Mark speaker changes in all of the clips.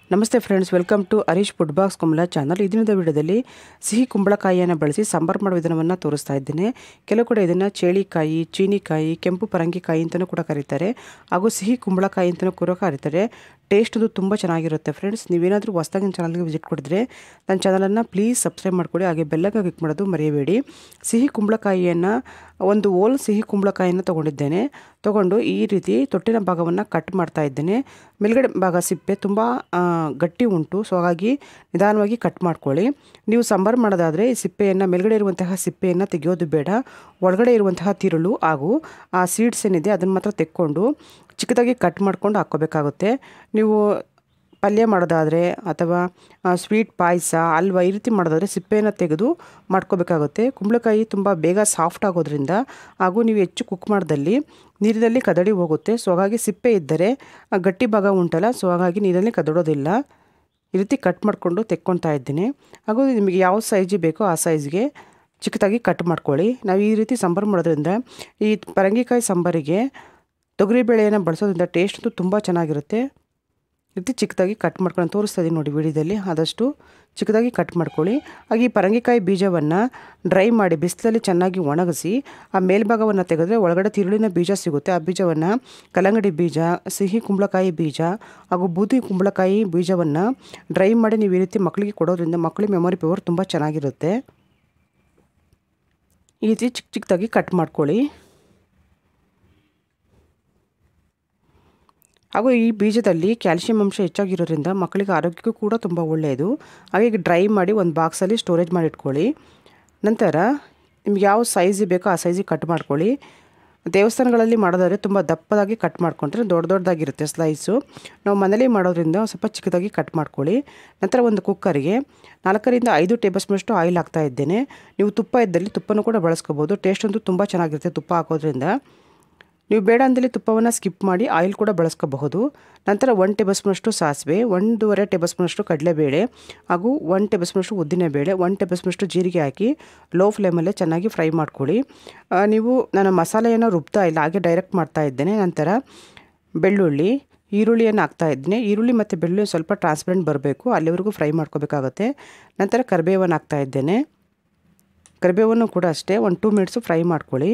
Speaker 1: ನಮಸ್ತೆ friends welcome to Harish food box ಕುಂಬಳ channel ಈ ದಿನದ ವಿಡಿಯೋದಲ್ಲಿ ಸಿಹಿ ಕುಂಬಳಕಾಯಿಯನ್ನು ಬಳಸಿ ಸಾಂಬಾರು ಮಾಡೋ ವಿಧಾನವನ್ನು ತೋರಿಸ್ತಾ ಇದ್ದೇನೆ ಕೆಲವು ಕಡೆ ಇದನ್ನು ಚೇಳಿಕಾಯಿ ಚೀನಿಕಾಯಿ ಕೆಂಪು ಪರಂಗಿಕಾಯಿ ಅಂತಲೂ ಕೂಡ ಕರೀತಾರೆ ಹಾಗೂ ಸಿಹಿ ಕುಂಬಳಕಾಯಿ ಅಂತಲೂ ಕೂಡ ಕರೀತಾರೆ ಟೇಸ್ಟ್ ಅದು ತುಂಬ ಚೆನ್ನಾಗಿರುತ್ತೆ ಫ್ರೆಂಡ್ಸ್ ನೀವೇನಾದರೂ ಹೊಸ್ದಾಗಿ ನನ್ನ ಚಾನಲ್ಗೆ ವಿಸಿಟ್ ಕೊಡಿದ್ರೆ ನನ್ನ ಚಾನಲನ್ನು ಪ್ಲೀಸ್ ಸಬ್ಸ್ಕ್ರೈಬ್ ಮಾಡ್ಕೊಳ್ಳಿ ಹಾಗೆ ಬೆಲ್ಲಕ್ಕೆ ಕ್ಲಿಕ್ ಮಾಡೋದು ಮರೆಯಬೇಡಿ ಸಿಹಿ ಕುಂಬಳಕಾಯಿಯನ್ನು ಒಂದು ಓಲ್ ಸಿಹಿ ಕುಂಬಳಕಾಯಿಯನ್ನು ತೊಗೊಂಡಿದ್ದೇನೆ ತೊಗೊಂಡು ಈ ರೀತಿ ತೊಟ್ಟಿನ ಭಾಗವನ್ನು ಕಟ್ ಮಾಡ್ತಾ ಇದ್ದೇನೆ ಮೇಲ್ಗಡೆ ಭಾಗ ಸಿಪ್ಪೆ ತುಂಬ ಆ, ಗಟ್ಟಿ ಉಂಟು ಸೊ ಹಾಗಾಗಿ ನಿಧಾನವಾಗಿ ಕಟ್ ಮಾಡ್ಕೊಳ್ಳಿ ನೀವು ಸಾಂಬಾರು ಮಾಡೋದಾದರೆ ಈ ಸಿಪ್ಪೆಯನ್ನು ಮೇಲ್ಗಡೆ ಇರುವಂತಹ ಸಿಪ್ಪೆಯನ್ನು ತೆಗೆಯೋದು ಬೇಡ ಒಳಗಡೆ ಇರುವಂತಹ ತಿರುಳು ಹಾಗೂ ಆ ಸೀಡ್ಸ್ ಏನಿದೆ ಅದನ್ನು ಮಾತ್ರ ತೆಕ್ಕೊಂಡು ಚಿಕ್ಕದಾಗಿ ಕಟ್ ಮಾಡ್ಕೊಂಡು ಹಾಕ್ಕೋಬೇಕಾಗುತ್ತೆ ನೀವು ಪಲ್ಯ ಮಾಡೋದಾದರೆ ಅಥವಾ ಸ್ವೀಟ್ ಪಾಯಸ ಹಲ್ವ ಈ ರೀತಿ ಮಾಡೋದಾದರೆ ಸಿಪ್ಪೆಯನ್ನು ತೆಗೆದು ಮಾಡ್ಕೋಬೇಕಾಗುತ್ತೆ ಕುಂಬಳಕಾಯಿ ತುಂಬ ಬೇಗ ಸಾಫ್ಟ್ ಆಗೋದ್ರಿಂದ ಹಾಗೂ ನೀವು ಹೆಚ್ಚು ಕುಕ್ ಮಾಡ್ದಲ್ಲಿ ನೀರಿನಲ್ಲಿ ಕದಡಿ ಹೋಗುತ್ತೆ ಸೊ ಹಾಗಾಗಿ ಸಿಪ್ಪೆ ಇದ್ದರೆ ಆ ಗಟ್ಟಿ ಭಾಗ ಉಂಟಲ್ಲ ಸೊ ಹಾಗಾಗಿ ನೀರಲ್ಲಿ ಕದಡೋದಿಲ್ಲ ಈ ರೀತಿ ಕಟ್ ಮಾಡಿಕೊಂಡು ತೆಕ್ಕೊತಾ ಇದ್ದೀನಿ ಹಾಗೂ ನಿಮಗೆ ಯಾವ ಸೈಜ್ ಬೇಕೋ ಆ ಸೈಜ್ಗೆ ಚಿಕ್ಕದಾಗಿ ಕಟ್ ಮಾಡ್ಕೊಳ್ಳಿ ನಾವು ಈ ರೀತಿ ಸಾಂಬಾರು ಮಾಡೋದ್ರಿಂದ ಈ ಪರಂಗಿಕಾಯಿ ಸಾಂಬಾರಿಗೆ ತೊಗರಿಬೇಳೆಯನ್ನು ಬಳಸೋದ್ರಿಂದ ಟೇಸ್ಟ್ ಅಂತೂ ತುಂಬ ಚೆನ್ನಾಗಿರುತ್ತೆ ಈ ರೀತಿ ಚಿಕ್ಕದಾಗಿ ಕಟ್ ಮಾಡ್ಕೊಂಡು ತೋರಿಸ್ತಾ ಇದ್ದೀನಿ ನೋಡಿ ವಿಡಿಯೋದಲ್ಲಿ ಆದಷ್ಟು ಚಿಕ್ಕದಾಗಿ ಕಟ್ ಮಾಡ್ಕೊಳ್ಳಿ ಹಾಗೆ ಈ ಪರಂಗಿಕಾಯಿ ಬೀಜವನ್ನು ಡ್ರೈ ಮಾಡಿ ಬಿಸಿಲಲ್ಲಿ ಚೆನ್ನಾಗಿ ಒಣಗಿಸಿ ಆ ಮೇಲ್ಭಾಗವನ್ನು ತೆಗೆದ್ರೆ ಒಳಗಡೆ ತಿರುಳಿನ ಬೀಜ ಸಿಗುತ್ತೆ ಆ ಬೀಜವನ್ನು ಕಲ್ಲಂಗಡಿ ಬೀಜ ಸಿಹಿ ಕುಂಬಳಕಾಯಿ ಬೀಜ ಹಾಗೂ ಬೂದಿ ಕುಂಬಳಕಾಯಿ ಬೀಜವನ್ನು ಡ್ರೈ ಮಾಡಿ ನೀವು ಈ ರೀತಿ ಮಕ್ಕಳಿಗೆ ಕೊಡೋದ್ರಿಂದ ಮಕ್ಕಳಿಗೆ ಮೆಮೊರಿ ಪವರ್ ತುಂಬ ಚೆನ್ನಾಗಿರುತ್ತೆ ಈ ರೀತಿ ಚಿಕ್ಕ ಚಿಕ್ಕದಾಗಿ ಕಟ್ ಮಾಡ್ಕೊಳ್ಳಿ ಹಾಗೂ ಈ ಬೀಜದಲ್ಲಿ ಕ್ಯಾಲ್ಶಿಯಂ ಅಂಶ ಹೆಚ್ಚಾಗಿರೋದ್ರಿಂದ ಮಕ್ಕಳಿಗೆ ಆರೋಗ್ಯಕ್ಕೂ ಕೂಡ ತುಂಬ ಒಳ್ಳೆಯದು ಹಾಗೆ ಡ್ರೈ ಮಾಡಿ ಒಂದು ಬಾಕ್ಸಲ್ಲಿ ಸ್ಟೋರೇಜ್ ಮಾಡಿ ಇಟ್ಕೊಳ್ಳಿ ನಂತರ ನಿಮ್ಗೆ ಯಾವ ಸೈಜ್ ಬೇಕೋ ಆ ಸೈಜಿಗೆ ಕಟ್ ಮಾಡ್ಕೊಳ್ಳಿ ದೇವಸ್ಥಾನಗಳಲ್ಲಿ ಮಾಡೋದಾದರೆ ತುಂಬ ದಪ್ಪದಾಗಿ ಕಟ್ ಮಾಡ್ಕೊಂಡ್ರೆ ದೊಡ್ಡ ದೊಡ್ಡದಾಗಿರುತ್ತೆ ಸ್ಲೈಸು ನಾವು ಮನೇಲಿ ಮಾಡೋದ್ರಿಂದ ಸ್ವಲ್ಪ ಚಿಕ್ಕದಾಗಿ ಕಟ್ ಮಾಡ್ಕೊಳ್ಳಿ ನಂತರ ಒಂದು ಕುಕ್ಕರಿಗೆ ನಾಲ್ಕರಿಂದ ಐದು ಟೇಬಲ್ ಸ್ಪೂನಷ್ಟು ಆಯಿಲ್ ಹಾಕ್ತಾ ಇದ್ದೇನೆ ನೀವು ತುಪ್ಪ ಇದ್ದಲ್ಲಿ ತುಪ್ಪನೂ ಕೂಡ ಬಳಸ್ಕೋಬೋದು ಟೇಸ್ಟ್ ಅಂತೂ ತುಂಬ ಚೆನ್ನಾಗಿರುತ್ತೆ ತುಪ್ಪ ಹಾಕೋದ್ರಿಂದ ನೀವು ಬೇಡ ಅಂದಲ್ಲಿ ತುಪ್ಪವನ್ನು ಸ್ಕಿಪ್ ಮಾಡಿ ಆಯಿಲ್ ಕೂಡ ಬಳಸ್ಕೋಬಹುದು ನಂತರ ಒನ್ ಟೇಬಲ್ ಸ್ಪೂನಷ್ಟು ಸಾಸಿವೆ ಒಂದೂವರೆ ಟೇಬಲ್ ಸ್ಪೂನಷ್ಟು ಕಡಲೆಬೇಳೆ ಹಾಗೂ ಒನ್ ಟೇಬಲ್ ಸ್ಪೂನಷ್ಟು ಉದ್ದಿನಬೇಳೆ ಒನ್ ಟೇಬಲ್ ಸ್ಪೂನಷ್ಟು ಜೀರಿಗೆ ಹಾಕಿ ಲೋ ಫ್ಲೇಮಲ್ಲೇ ಚೆನ್ನಾಗಿ ಫ್ರೈ ಮಾಡ್ಕೊಳ್ಳಿ ಆ, ನೀವು ನಾನು ಮಸಾಲೆಯನ್ನು ರುಬ್ತಾ ಇಲ್ಲ ಹಾಗೆ ಡೈರೆಕ್ಟ್ ಮಾಡ್ತಾ ಇದ್ದೇನೆ ನಂತರ ಬೆಳ್ಳುಳ್ಳಿ ಈರುಳ್ಳಿಯನ್ನು ಹಾಕ್ತಾ ಇದ್ದೀನಿ ಈರುಳ್ಳಿ ಮತ್ತು ಬೆಳ್ಳುಳ್ಳಿ ಸ್ವಲ್ಪ ಟ್ರಾನ್ಸ್ಪರೆಂಟ್ ಬರಬೇಕು ಅಲ್ಲಿವರೆಗೂ ಫ್ರೈ ಮಾಡ್ಕೋಬೇಕಾಗತ್ತೆ ನಂತರ ಕರಿಬೇವನ್ನು ಹಾಕ್ತಾ ಇದ್ದೇನೆ ಕರಿಬೇವನ್ನು ಕೂಡ ಅಷ್ಟೇ ಒಂದು ಟೂ ಮಿನಿಟ್ಸು ಫ್ರೈ ಮಾಡ್ಕೊಳ್ಳಿ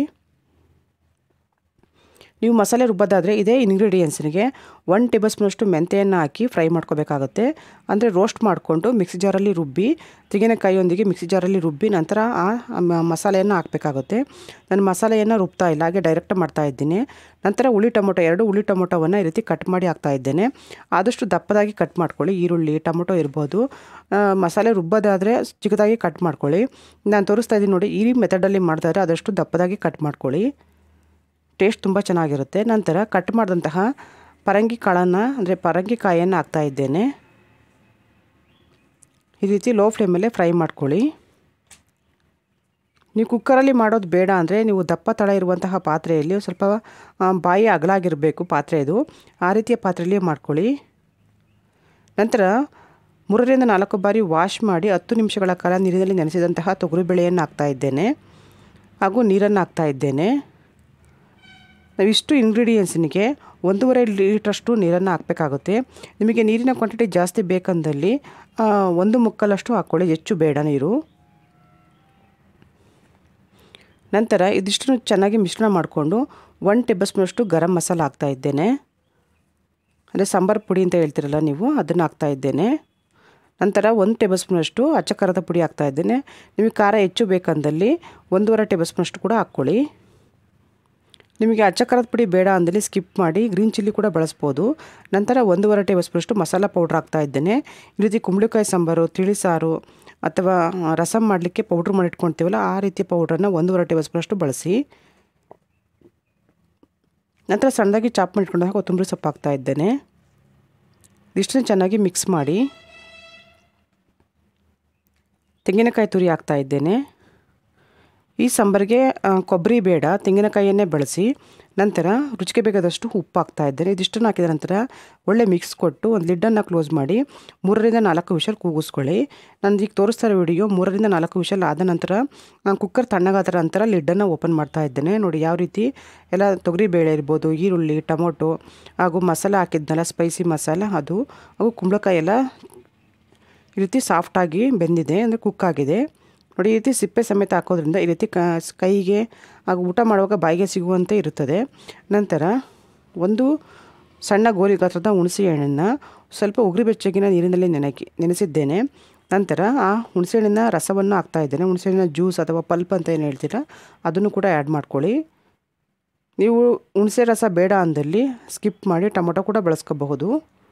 Speaker 1: ನೀವು ಮಸಾಲೆ ರುಬ್ಬೋದಾದರೆ ಇದೇ ಇಂಗ್ರೀಡಿಯೆಂಟ್ಸ್ನಿಗೆ ಒನ್ ಟೇಬಲ್ ಸ್ಪೂನಷ್ಟು ಮೆಂತೆಯನ್ನು ಹಾಕಿ ಫ್ರೈ ಮಾಡ್ಕೋಬೇಕಾಗುತ್ತೆ ಅಂದರೆ ರೋಸ್ಟ್ ಮಾಡಿಕೊಂಡು ಮಿಕ್ಸಿ ಜಾರಲ್ಲಿ ರುಬ್ಬಿ ತೆಂಗಿನಕಾಯಿಯೊಂದಿಗೆ ಮಿಕ್ಸಿ ಜಾರಲ್ಲಿ ರುಬ್ಬಿ ನಂತರ ಆ ಮ- ಮಸಾಲೆಯನ್ನು ಹಾಕಬೇಕಾಗುತ್ತೆ ನಾನು ಮಸಾಲೆಯನ್ನು ರುಬ್ತಾ ಇಲ್ಲ ಹಾಗೆ ಡೈರೆಕ್ಟ್ ಮಾಡ್ತಾ ಇದ್ದೀನಿ ನಂತರ ಹುಳಿ ಟೊಮೊಟೊ ಎರಡು ಹುಳಿ ಟೊಮೊಟೊವನ್ನು ಈ ರೀತಿ ಕಟ್ ಮಾಡಿ ಹಾಕ್ತಾ ಇದ್ದೇನೆ ಆದಷ್ಟು ದಪ್ಪದಾಗಿ ಕಟ್ ಮಾಡ್ಕೊಳ್ಳಿ ಈರುಳ್ಳಿ ಟೊಮೊಟೊ ಇರ್ಬೋದು ಆ, ಮಸಾಲೆ ರುಬ್ಬೋದಾದರೆ ಚಿಕ್ಕದಾಗಿ ಕಟ್ ಮಾಡ್ಕೊಳ್ಳಿ ನಾನು ತೋರಿಸ್ತಾ ಇದ್ದೀನಿ ನೋಡಿ ಈ ಮೆಥಡಲ್ಲಿ ಮಾಡಿದ್ರೆ ಆದಷ್ಟು ದಪ್ಪದಾಗಿ ಕಟ್ ಮಾಡ್ಕೊಳ್ಳಿ ಟೇಸ್ಟ್ ತುಂಬ ಚೆನ್ನಾಗಿರುತ್ತೆ ನಂತರ ಕಟ್ ಮಾಡಿದಂತಹ ಪರಂಗಿ ಕಾಳನ್ನು ಅಂದರೆ ಪರಂಗಿಕಾಯನ್ನು ಹಾಕ್ತಾ ಇದ್ದೇನೆ ಈ ರೀತಿ ಲೋ ಫ್ಲೇಮಲ್ಲೇ ಫ್ರೈ ಮಾಡ್ಕೊಳ್ಳಿ ನೀವು ಕುಕ್ಕರಲ್ಲಿ ಮಾಡೋದು ಬೇಡ ಅಂದರೆ ನೀವು ದಪ್ಪ ತಳ ಇರುವಂತಹ ಪಾತ್ರೆಯಲ್ಲಿ ಸ್ವಲ್ಪ ಆ, ಬಾಯಿ ಅಗಲಾಗಿರಬೇಕು ಪಾತ್ರೆ ಇದು ಆ ರೀತಿಯ ಪಾತ್ರೆಯಲ್ಲಿ ಮಾಡ್ಕೊಳ್ಳಿ ನಂತರ ಮೂರರಿಂದ ನಾಲ್ಕು ಬಾರಿ ವಾಶ್ ಮಾಡಿ ಹತ್ತು ನಿಮಿಷಗಳ ಕಾಲ ನೀರಿನಲ್ಲಿ ನೆನೆಸಿದಂತಹ ತೊಗರಿಬೇಳೆಯನ್ನು ಹಾಕ್ತಾ ಇದ್ದೇನೆ ಹಾಗೂ ನೀರನ್ನು ಹಾಕ್ತಾ ಇದ್ದೇನೆ ನಾವಿಷ್ಟು ಇಂಗ್ರೀಡಿಯೆಂಟ್ಸ್ನಿಗೆ ಒಂದೂವರೆ ಲೀಟ್ರಷ್ಟು ನೀರನ್ನು ಹಾಕಬೇಕಾಗುತ್ತೆ ನಿಮಗೆ ನೀರಿನ ಕ್ವಾಂಟಿಟಿ ಜಾಸ್ತಿ ಬೇಕಂದಲ್ಲಿ ಆ, ಒಂದು ಮುಕ್ಕಲಷ್ಟು ಹಾಕ್ಕೊಳ್ಳಿ ಹೆಚ್ಚು ಬೇಡ ನೀರು ನಂತರ ಇದಿಷ್ಟು ಚೆನ್ನಾಗಿ ಮಿಶ್ರಣ ಮಾಡಿಕೊಂಡು ಒನ್ ಟೇಬಲ್ ಸ್ಪೂನಷ್ಟು ಗರಂ ಮಸಾಲ ಹಾಕ್ತಾ ಇದ್ದೇನೆ ಅಂದರೆ ಸಾಂಬಾರು ಪುಡಿ ಅಂತ ಹೇಳ್ತಿರಲ್ಲ ನೀವು ಅದನ್ನು ಹಾಕ್ತಾ ಇದ್ದೇನೆ ನಂತರ ಒಂದು ಟೇಬಲ್ ಸ್ಪೂನಷ್ಟು ಅಚ್ಚ ಖಾರದ ಪುಡಿ ಹಾಕ್ತಾ ಇದ್ದೇನೆ ನಿಮಗೆ ಖಾರ ಹೆಚ್ಚು ಬೇಕಂದಲ್ಲಿ ಒಂದೂವರೆ ಟೇಬಲ್ ಸ್ಪೂನಷ್ಟು ಕೂಡ ಹಾಕ್ಕೊಳ್ಳಿ ನಿಮಗೆ ಅಚ್ಚ ಖಾರದ ಪುಡಿ ಬೇಡ ಅಂದಲ್ಲಿ ಸ್ಕಿಪ್ ಮಾಡಿ ಗ್ರೀನ್ ಚಿಲ್ಲಿ ಕೂಡ ಬಳಸ್ಬೋದು ನಂತರ ಒಂದೂವರೆ ಟೇಬಲ್ ಸ್ಪೂನಷ್ಟು ಮಸಾಲ ಪೌಡ್ರ್ ಹಾಕ್ತಾ ಇದ್ದೇನೆ ಈ ರೀತಿ ಕುಂಬಳಕಾಯಿ ಸಾಂಬಾರು ತಿಳಿ ಸಾರು ಅಥವಾ ರಸಮ್ ಮಾಡಲಿಕ್ಕೆ ಪೌಡ್ರ್ ಮಾಡಿ ಇಟ್ಕೊಳ್ತೀವಲ್ಲ ಆ ರೀತಿಯ ಪೌಡ್ರನ್ನು ಒಂದೂವರೆ ಟೇಬಲ್ ಸ್ಪೂನಷ್ಟು ಬಳಸಿ ನಂತರ ಸಣ್ಣದಾಗಿ ಚಾಪ್ ಮಾಡಿಟ್ಕೊಂಡಾಗ ಕೊತ್ತಂಬರಿ ಸೊಪ್ಪು ಹಾಕ್ತಾ ಇದ್ದೇನೆ ಇಷ್ಟನ್ನು ಚೆನ್ನಾಗಿ ಮಿಕ್ಸ್ ಮಾಡಿ ತೆಂಗಿನಕಾಯಿ ತುರಿ ಹಾಕ್ತಾ ಇದ್ದೇನೆ ಈ ಸಾಂಬಾರಿಗೆ ಆ, ಕೊಬ್ಬರಿ ಬೇಡ ತೆಂಗಿನಕಾಯಿಯನ್ನೇ ಬಳಸಿ ನಂತರ ರುಚಿಗೆ ಬೇಕಾದಷ್ಟು ಉಪ್ಪು ಹಾಕ್ತಾ ಇದ್ದೇನೆ ಇದಿಷ್ಟನ್ನು ಹಾಕಿದ ನಂತರ ಒಳ್ಳೆ ಮಿಕ್ಸ್ ಕೊಟ್ಟು ಒಂದು ಲಿಡ್ಡನ್ನು ಕ್ಲೋಸ್ ಮಾಡಿ ಮೂರರಿಂದ ನಾಲ್ಕು ವಿಷಲ್ ಕೂಗಿಸ್ಕೊಳ್ಳಿ ನಂದು ಈಗ ತೋರಿಸ್ತಾ ಇರೋ ವಿಡಿಯೋ ಮೂರರಿಂದ ನಾಲ್ಕು ವಿಷಲ್ ಆದ ನಂತರ ನಾನು ಕುಕ್ಕರ್ ತಣ್ಣಗಾದ ನಂತರ ಲಿಡ್ಡನ್ನು ಓಪನ್ ಮಾಡ್ತಾ ಇದ್ದೇನೆ ನೋಡಿ ಯಾವ ರೀತಿ ಎಲ್ಲ ತೊಗರಿಬೇಳೆ ಇರ್ಬೋದು ಈರುಳ್ಳಿ ಟೊಮೊಟೊ ಹಾಗೂ ಮಸಾಲ ಹಾಕಿದ್ನಲ್ಲ ಸ್ಪೈಸಿ ಮಸಾಲ ಅದು ಹಾಗೂ ಕುಂಬಳಕಾಯಿ ಎಲ್ಲ ಈ ರೀತಿ ಸಾಫ್ಟಾಗಿ ಬೆಂದಿದೆ ಅಂದರೆ ಕುಕ್ ಆಗಿದೆ ನೋಡಿ ಈ ರೀತಿ ಸಿಪ್ಪೆ ಸಮೇತ ಹಾಕೋದ್ರಿಂದ ಈ ರೀತಿ ಕ ಕೈಗೆ ಹಾಗೂ ಊಟ ಮಾಡುವಾಗ ಬಾಯಿಗೆ ಸಿಗುವಂತೆ ಇರುತ್ತದೆ ನಂತರ ಒಂದು ಸಣ್ಣ ಗೋಲಿ ಗಾತ್ರದ ಹುಣಸೆ ಹಣ್ಣನ್ನು ಸ್ವಲ್ಪ ಉಗುರು ಬೆಚ್ಚಗಿನ ನೀರಿನಲ್ಲಿ ನೆನಕಿ ನೆನೆಸಿದ್ದೇನೆ ನಂತರ ಆ ಹುಣಸೆಹಣ್ಣಿನ ರಸವನ್ನು ಹಾಕ್ತಾ ಇದ್ದೇನೆ ಹುಣಸೆಹಣ್ಣಿನ ಜ್ಯೂಸ್ ಅಥವಾ ಪಲ್ಪ್ ಅಂತ ಏನು ಹೇಳ್ತೀರಾ ಅದನ್ನು ಕೂಡ ಆ್ಯಡ್ ಮಾಡ್ಕೊಳ್ಳಿ ನೀವು ಹುಣಸೆ ರಸ ಬೇಡ ಅಂದಲ್ಲಿ ಸ್ಕಿಪ್ ಮಾಡಿ ಟೊಮೊಟೊ ಕೂಡ ಬಳಸ್ಕೋಬಹುದು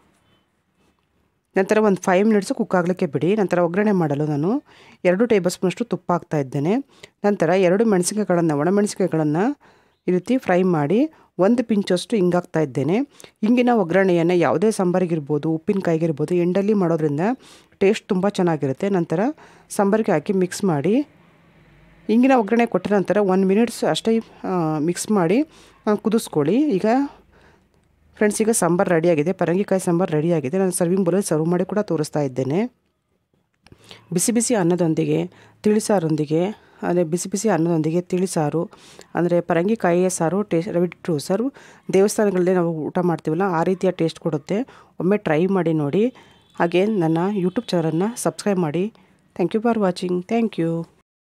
Speaker 1: ನಂತರ ಒಂದು ಫೈವ್ ಮಿನಿಟ್ಸು ಕುಕ್ ಆಗಲಿಕ್ಕೆ ಬಿಡಿ ನಂತರ ಒಗ್ಗರಣೆ ಮಾಡಲು ನಾನು ಎರಡು ಟೇಬಲ್ ಸ್ಪೂನಷ್ಟು ತುಪ್ಪ ಹಾಕ್ತಾ ಇದ್ದೇನೆ ನಂತರ ಎರಡು ಮೆಣಸಿನಕಾಯಿಗಳನ್ನು ಒಣಮೆಣಸಿನಕಾಯಿಗಳನ್ನು ಈ ರೀತಿ ಫ್ರೈ ಮಾಡಿ ಒಂದು ಪಿಂಚಷ್ಟು ಹಿಂಗಾಗ್ತಾ ಇದ್ದೇನೆ ಹಿಂಗಿನ ಒಗ್ಗರಣೆಯನ್ನು ಯಾವುದೇ ಸಾಂಬಾರಿಗಿರ್ಬೋದು ಉಪ್ಪಿನಕಾಯಿಗಿರ್ಬೋದು ಎಂಡಲ್ಲಿ ಮಾಡೋದ್ರಿಂದ ಟೇಸ್ಟ್ ತುಂಬ ಚೆನ್ನಾಗಿರುತ್ತೆ ನಂತರ ಸಾಂಬಾರಿಗೆ ಹಾಕಿ ಮಿಕ್ಸ್ ಮಾಡಿ ಹಿಂಗಿನ ಒಗ್ಗರಣೆ ಕೊಟ್ಟ ನಂತರ ಒನ್ ಮಿನಿಟ್ಸ್ ಅಷ್ಟೇ ಮಿಕ್ಸ್ ಮಾಡಿ ಆ, ಕುದಿಸ್ಕೊಳ್ಳಿ ಈಗ ಫ್ರೆಂಡ್ಸ್ ಈಗ ಸಾಂಬಾರು ರೆಡಿಯಾಗಿದೆ ಪರಂಗಿಕಾಯಿ ಸಾಂಬಾರು ರೆಡಿಯಾಗಿದೆ ನಾನು ಸರ್ವಿಂಗ್ ಬೌಲಲ್ಲಿ ಸರ್ವ್ ಮಾಡಿ ಕೂಡ ತೋರಿಸ್ತಾ ಇದ್ದೇನೆ ಬಿಸಿ ಬಿಸಿ ಅನ್ನದೊಂದಿಗೆ ತಿಳಿಸಾರೊಂದಿಗೆ ಅಂದರೆ ಬಿಸಿ ಬಿಸಿ ಅನ್ನದೊಂದಿಗೆ ತಿಳಿಸಾರು ಅಂದರೆ ಪರಂಗಿಕಾಯಿಯ ಸಾರು ಟೇಸ್ಟ್ ರೆಡಿ ಟು ಸರ್ವ್ ದೇವಸ್ಥಾನಗಳಲ್ಲಿ ನಾವು ಊಟ ಮಾಡ್ತೀವಲ್ಲ ಆ ರೀತಿಯ ಟೇಸ್ಟ್ ಕೊಡುತ್ತೆ ಒಮ್ಮೆ ಟ್ರೈ ಮಾಡಿ ನೋಡಿ ಹಾಗೆ ನನ್ನ ಯೂಟ್ಯೂಬ್ ಚಾನಲನ್ನು ಸಬ್ಸ್ಕ್ರೈಬ್ ಮಾಡಿ thank you for watching thank you